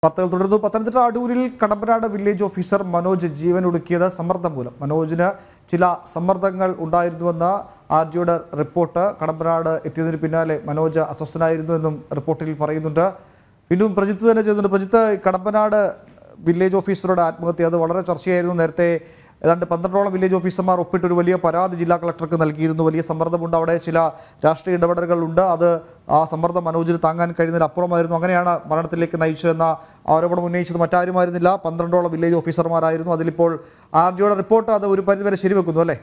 വാർത്തകൾ തുടർന്നു പത്തനംതിട്ട അടൂരിൽ കടമ്പനാട് വില്ലേജ് ഓഫീസർ മനോജ് ജീവൻ ഒടുക്കിയത് സമ്മർദ്ദം മൂലം മനോജിന് ചില സമ്മർദ്ദങ്ങൾ ഉണ്ടായിരുന്നുവെന്ന ആർ ജിയുടെ റിപ്പോർട്ട് കടമ്പനാട് എത്തിയതിന് പിന്നാലെ മനോജ് അസ്വസ്ഥനായിരുന്നു എന്നും റിപ്പോർട്ടിൽ പറയുന്നുണ്ട് വീണ്ടും പ്രജിത്ത് തന്നെ ചെയ്യുന്നുണ്ട് പ്രജിത്ത് കടമ്പനാട് വില്ലേജ് ഓഫീസറുടെ ആത്മഹത്യ അത് വളരെ ചർച്ചയായിരുന്നു നേരത്തെ ഏതാണ്ട് പന്ത്രണ്ടോളം വില്ലേജ് ഓഫീസർമാർ ഒപ്പിട്ട് ഒരു വലിയ പരാതി ജില്ലാ കളക്ടർക്ക് നൽകിയിരുന്നു വലിയ സമ്മർദ്ദമുണ്ട് അവിടെ ചില രാഷ്ട്രീയ ഇടപെടലുകളുണ്ട് അത് ആ സമ്മർദ്ദം മനോജിന് താങ്ങാൻ കഴിയുന്നതിന് അപ്പുറമായിരുന്നു അങ്ങനെയാണ് മരണത്തിലേക്ക് നയിച്ചതെന്ന ആരോപണം ഉന്നയിച്ചത് മറ്റാരുമായിരുന്നില്ല പന്ത്രണ്ടോളം വില്ലേജ് ഓഫീസർമാരായിരുന്നു അതിലിപ്പോൾ ആർ ജിയുടെ റിപ്പോർട്ട് അത് ഒരു പരിധിവരെ ശരിവെക്കുന്നു അല്ലേ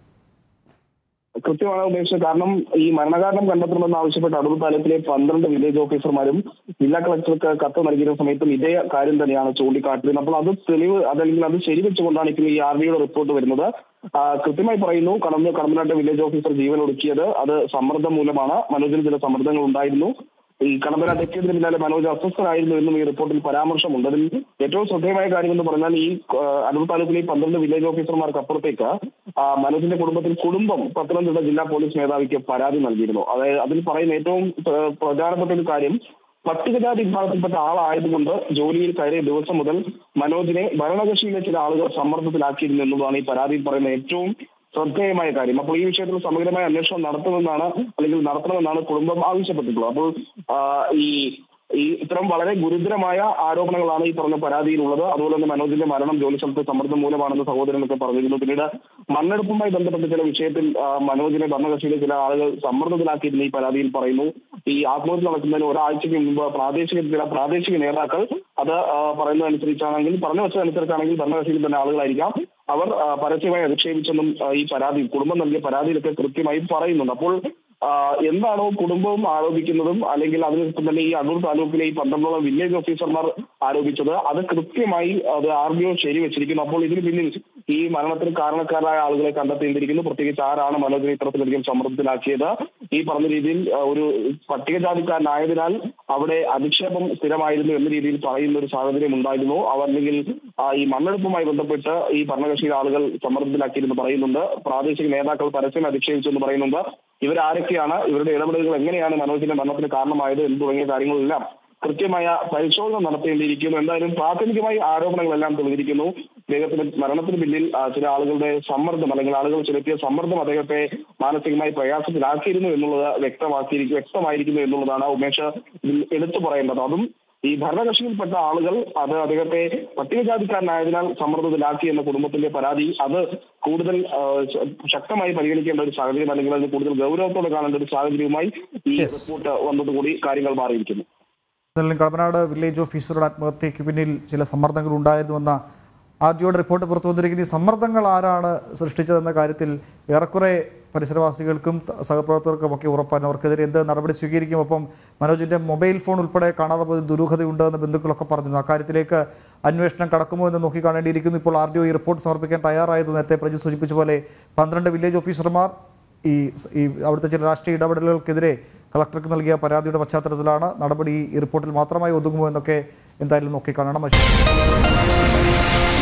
കൃത്യമാണ് ഉദ്ദേശിച്ചത് കാരണം ഈ മരണകാരണം കണ്ടെത്തണമെന്ന് ആവശ്യപ്പെട്ട് അടൂർ താലൂക്കിലെ പന്ത്രണ്ട് വില്ലേജ് ഓഫീസർമാരും ജില്ലാ കളക്ടർക്ക് കത്ത് നൽകിയിരുന്ന സമയത്തും ഇതേ കാര്യം തന്നെയാണ് ചൂണ്ടിക്കാട്ടിയിരുന്നത് അപ്പോൾ അത് തെളിവ് അതല്ലെങ്കിൽ അത് ശരിവെച്ചുകൊണ്ടാണ് ഇപ്പോൾ ഈ ആർ ഡിയുടെ റിപ്പോർട്ട് വരുന്നത് ആ, കൃത്യമായി പറയുന്നു കടന്ന് കടമ്പനാട്ട് വില്ലേജ് ഓഫീസർ ജീവൻ ഒടുക്കിയത് അത് സമ്മർദ്ദം മൂലമാണ് മനോജിന് ചില സമ്മർദ്ദങ്ങൾ ഉണ്ടായിരുന്നു ഈ കടമ്പനാട്ട് എത്തിയതിന് പിന്നാലെ മനോജ് അസ്വസ്ഥനായിരുന്നു എന്നും ഈ റിപ്പോർട്ടിൽ പരാമർശമുണ്ട് അതിൽ ഏറ്റവും ശ്രദ്ധേയമായ കാര്യം എന്ന് പറഞ്ഞാൽ ഈ ആ, അടൂർ താലൂക്കിലെ ഈ പന്ത്രണ്ട് വില്ലേജ് ഓഫീസർമാർക്ക് അപ്പുറത്തേക്ക് ആ, മനോജിന്റെ കുടുംബത്തിൽ കുടുംബം പത്തനംതിട്ട ജില്ലാ പോലീസ് മേധാവിക്ക് പരാതി നൽകിയിരുന്നു അതായത് അതിൽ പറയുന്ന ഏറ്റവും ആ, പ്രധാനപ്പെട്ട ഒരു കാര്യം പട്ടികജാതി വിഭാഗത്തിൽപ്പെട്ട ആളായതുകൊണ്ട് ജോലിയിൽ കയറിയ ദിവസം മുതൽ മനോജിനെ ഭരണകക്ഷിയിലെ ചില ആളുകൾ സമ്മർദ്ദത്തിലാക്കിയിരുന്നു എന്നുള്ളതാണ് ഈ പരാതിയിൽ പറയുന്ന ഏറ്റവും ശ്രദ്ധേയമായ കാര്യം അപ്പോൾ ഈ വിഷയത്തിൽ സമഗ്രമായ അന്വേഷണം നടത്തുമെന്നാണ് അല്ലെങ്കിൽ നടത്തണമെന്നാണ് കുടുംബം ആവശ്യപ്പെട്ടിട്ടുള്ളത് അപ്പോൾ ആ, ഈ ഈ ഇത്തരം വളരെ ഗുരുതരമായ ആരോപണങ്ങളാണ് ഈ പറഞ്ഞ പരാതിയിലുള്ളത് അതുപോലെ തന്നെ മനോജിന്റെ മരണം ജോലി സ്ഥലത്ത് സമ്മർദ്ദം മൂലമാണെന്ന് സഹോദരനൊക്കെ പറഞ്ഞിരുന്നു പിന്നീട് മണ്ണെടുപ്പുമായി ബന്ധപ്പെട്ട ചില വിഷയത്തിൽ ആ, മനോജിനെ ഭരണകക്ഷിയിലെ ചില ആളുകൾ സമ്മർദ്ദത്തിലാക്കിയിരുന്നു ഈ പരാതിയിൽ പറയുന്നു ഈ ആത്മഹത്യ നടക്കുന്നതിന് ഒരാഴ്ചയ്ക്ക് മുമ്പ് പ്രാദേശിക ചില പ്രാദേശിക നേതാക്കൾ അത് ആ, പറയുന്നതനുസരിച്ചാണെങ്കിൽ പറഞ്ഞു വെച്ചതനുസരിച്ചാണെങ്കിൽ ഭരണകക്ഷിയിൽ തന്നെ ആളുകളായിരിക്കാം അവർ ആ, പരസ്യമായി അധിക്ഷേപിച്ചെന്നും ആ, ഈ പരാതി കുടുംബം നൽകിയ പരാതിയിലൊക്കെ കൃത്യമായി പറയുന്നുണ്ട് അപ്പോൾ ആ, എന്താണോ കുടുംബവും ആരോപിക്കുന്നതും അല്ലെങ്കിൽ അതിനൊപ്പം തന്നെ ഈ അടൂർ താലൂക്കിലെ ഈ പന്ത്രണ്ടോളം വില്ലേജ് ഓഫീസർമാർ ആരോപിച്ചത് അത് കൃത്യമായി അത് ആർ ബി ഒ ശരിവെച്ചിരിക്കുന്നു അപ്പോൾ ഇതിന് പിന്നിൽ ഈ മരണത്തിന് കാരണക്കാരായ ആളുകളെ കണ്ടെത്തേണ്ടിയിരിക്കുന്നു പ്രത്യേകിച്ച് ആരാണ് മനോജിനെ ഇത്തരത്തിലധികം സമ്മർദ്ദത്തിലാക്കിയത് ഈ പറഞ്ഞ രീതിയിൽ ആ, ഒരു പട്ടികജാതിക്കാരനായതിനാൽ അവിടെ അധിക്ഷേപം സ്ഥിരമായിരുന്നു എന്ന രീതിയിൽ പറയുന്ന ഒരു സാഹചര്യം ഉണ്ടായിരുന്നു അവർ അല്ലെങ്കിൽ ആ, ഈ മണ്ണെടുപ്പുമായി ബന്ധപ്പെട്ട് ഈ ഭരണകക്ഷിയിലെ ആളുകൾ സമ്മർദ്ദത്തിലാക്കിയിരുന്നു പറയുന്നുണ്ട് പ്രാദേശിക നേതാക്കൾ പരസ്യം അധിക്ഷേപിച്ചു എന്ന് പറയുന്നുണ്ട് ഇവരാരൊക്കെയാണ് ഇവരുടെ ഇടപെടലുകൾ എങ്ങനെയാണ് മനോജിന്റെ മരണത്തിന് കാരണമായത് എന്ന് തുടങ്ങിയ കാര്യങ്ങളെല്ലാം കൃത്യമായ പരിശോധന നടത്തേണ്ടിയിരിക്കുന്നു എന്തായാലും പ്രാഥമികമായി ആരോപണങ്ങളെല്ലാം തെളിഞ്ഞിരിക്കുന്നു അദ്ദേഹത്തിന് മരണത്തിന് പിന്നിൽ ആ, ചില ആളുകളുടെ സമ്മർദ്ദം അല്ലെങ്കിൽ ആളുകൾ ചെലുത്തിയ സമ്മർദ്ദം അദ്ദേഹത്തെ മാനസികമായി പ്രയാസത്തിലാക്കിയിരുന്നു എന്നുള്ളത് വ്യക്തമാക്കിയിരിക്കും വ്യക്തമായിരിക്കുന്നു എന്നുള്ളതാണ് ഉമേഷ് ഇതിൽ എടുത്തു പറയേണ്ടത് അതും ഈ ഭരണകക്ഷിയിൽപ്പെട്ട ആളുകൾ അത് അദ്ദേഹത്തെ പട്ടികജാതിക്കാരനായതിനാൽ സമ്മർദ്ദത്തിലാക്കി എന്ന കുടുംബത്തിന്റെ പരാതി അത് കൂടുതൽ ആ, ശ- ശക്തമായി പരിഗണിക്കേണ്ട ഒരു സാഹചര്യം അല്ലെങ്കിൽ അതിന് കൂടുതൽ ഗൗരവത്തോടെ കാണേണ്ട ഒരു സാഹചര്യവുമായി ഈ Yes. റിപ്പോർട്ട് വന്നതുകൂടി കാര്യങ്ങൾ മാറിയിരിക്കുന്നു എന്നാലും കടമ്പനാട് വില്ലേജ് ഓഫീസറുടെ ആത്മഹത്യയ്ക്ക് പിന്നിൽ ചില സമ്മർദ്ദങ്ങൾ ഉണ്ടായിരുന്നുവെന്ന ആർ ജിയുടെ റിപ്പോർട്ട് പുറത്തു വന്നിരിക്കുന്ന ഈ സമ്മർദ്ദങ്ങൾ ആരാണ് സൃഷ്ടിച്ചതെന്ന കാര്യത്തിൽ ഏറെക്കുറെ പരിസരവാസികൾക്കും ത- സഹപ്രവർത്തകർക്കും ഒക്കെ ഉറപ്പാണ് അവർക്കെതിരെ എന്ത് നടപടി സ്വീകരിക്കും ഒപ്പം മനോജിൻ്റെ മൊബൈൽ ഫോൺ ഉൾപ്പെടെ കാണാതെ പോയ ദുരൂഹതയുണ്ട് എന്ന് ബന്ധുക്കളൊക്കെ പറഞ്ഞിരുന്നു അക്കാര്യത്തിലേക്ക് അന്വേഷണം കടക്കുമോ എന്ന് നോക്കി കാണേണ്ടിയിരിക്കുന്നു ഇപ്പോൾ ആർ ഡി ഒ ഈ റിപ്പോർട്ട് സമർപ്പിക്കാൻ തയ്യാറായത് നേരത്തെ പ്രജി സൂചിപ്പിച്ച പോലെ പന്ത്രണ്ട് വില്ലേജ് ഓഫീസർമാർ ഈ സ് ഈ അവിടുത്തെ ചില രാഷ്ട്രീയ ഇടപെടലുകൾക്കെതിരെ കളക്ടർക്ക് നൽകിയ പരാതിയുടെ പശ്ചാത്തലത്തിലാണ് നടപടി ഈ റിപ്പോർട്ടിൽ മാത്രമായി ഒതുങ്ങുമോ എന്നൊക്കെ എന്തായാലും നോക്കിക്കാണണം